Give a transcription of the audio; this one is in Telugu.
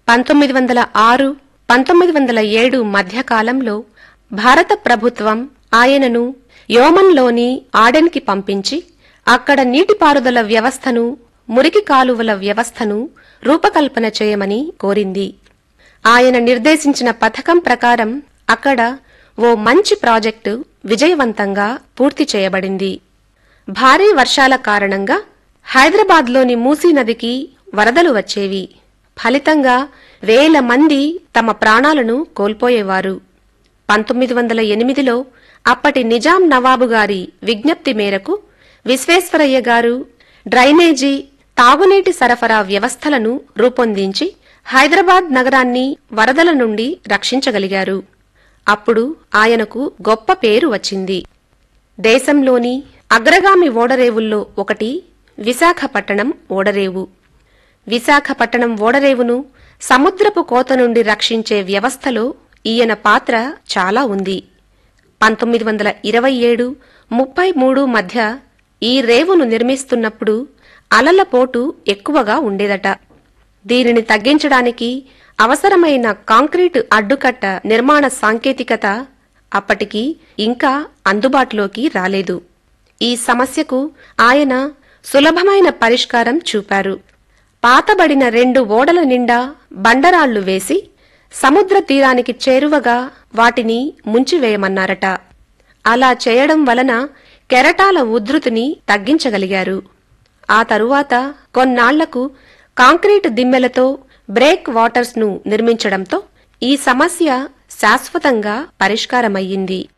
పంతొమ్మిది వందల ఆరు పంతొమ్మిది వందల ఏడు మధ్యకాలంలో భారత ప్రభుత్వం ఆయనను యోమన్లోని ఆడెన్కి పంపించి అక్కడ నీటిపారుదల వ్యవస్థను మురికి కాలువల వ్యవస్థను రూపకల్పన చేయమని కోరింది ఆయన నిర్దేశించిన పథకం ప్రకారం అక్కడ ఓ మంచి ప్రాజెక్టు విజయవంతంగా పూర్తి చేయబడింది భారీ వర్షాల కారణంగా హైదరాబాద్లోని మూసీ నదికి వరదలు వచ్చేవి ఫలితంగా వేల మంది తమ ప్రాణాలను కోల్పోయేవారు పంతొమ్మిది వందల ఎనిమిదిలో అప్పటి నిజాం నవాబు గారి విజ్ఞప్తి మేరకు విశ్వేశ్వరయ్య గారు డ్రైనేజీ తాగునీటి సరఫరా వ్యవస్థలను రూపొందించి హైదరాబాద్ నగరాన్ని వరదల నుండి రక్షించగలిగారు అప్పుడు ఆయనకు గొప్ప పేరు వచ్చింది దేశంలోని అగ్రగామి ఓడరేవుల్లో ఒకటి విశాఖపట్టణం ఓడరేవు విశాఖపట్టణం ఓడరేవును సముద్రపు కోత నుండి రక్షించే వ్యవస్థలో ఈయన పాత్ర చాలా ఉంది పంతొమ్మిది వందల ఇరవై ఏడు ముప్పై మూడు మధ్య ఈ రేవును నిర్మిస్తున్నప్పుడు అలల పోటు ఎక్కువగా ఉండేదట దీనిని తగ్గించడానికి అవసరమైన కాంక్రీటు అడ్డుకట్ట నిర్మాణ సాంకేతికత అప్పటికి ఇంకా అందుబాటులోకి రాలేదు ఈ సమస్యకు ఆయన సులభమైన పరిష్కారం చూపారు పాతబడిన రెండు ఓడల నిండా బండరాళ్లు వేసి సముద్ర తీరానికి చేరువగా వాటిని ముంచివేయమన్నారట అలా చేయడం వలన కెరటాల ఉధృతిని తగ్గించగలిగారు ఆ తరువాత కొన్నాళ్లకు కాంక్రీటు దిమ్మెలతో బ్రేక్ వాటర్స్ ను నిర్మించడంతో ఈ సమస్య శాశ్వతంగా పరిష్కారమయ్యింది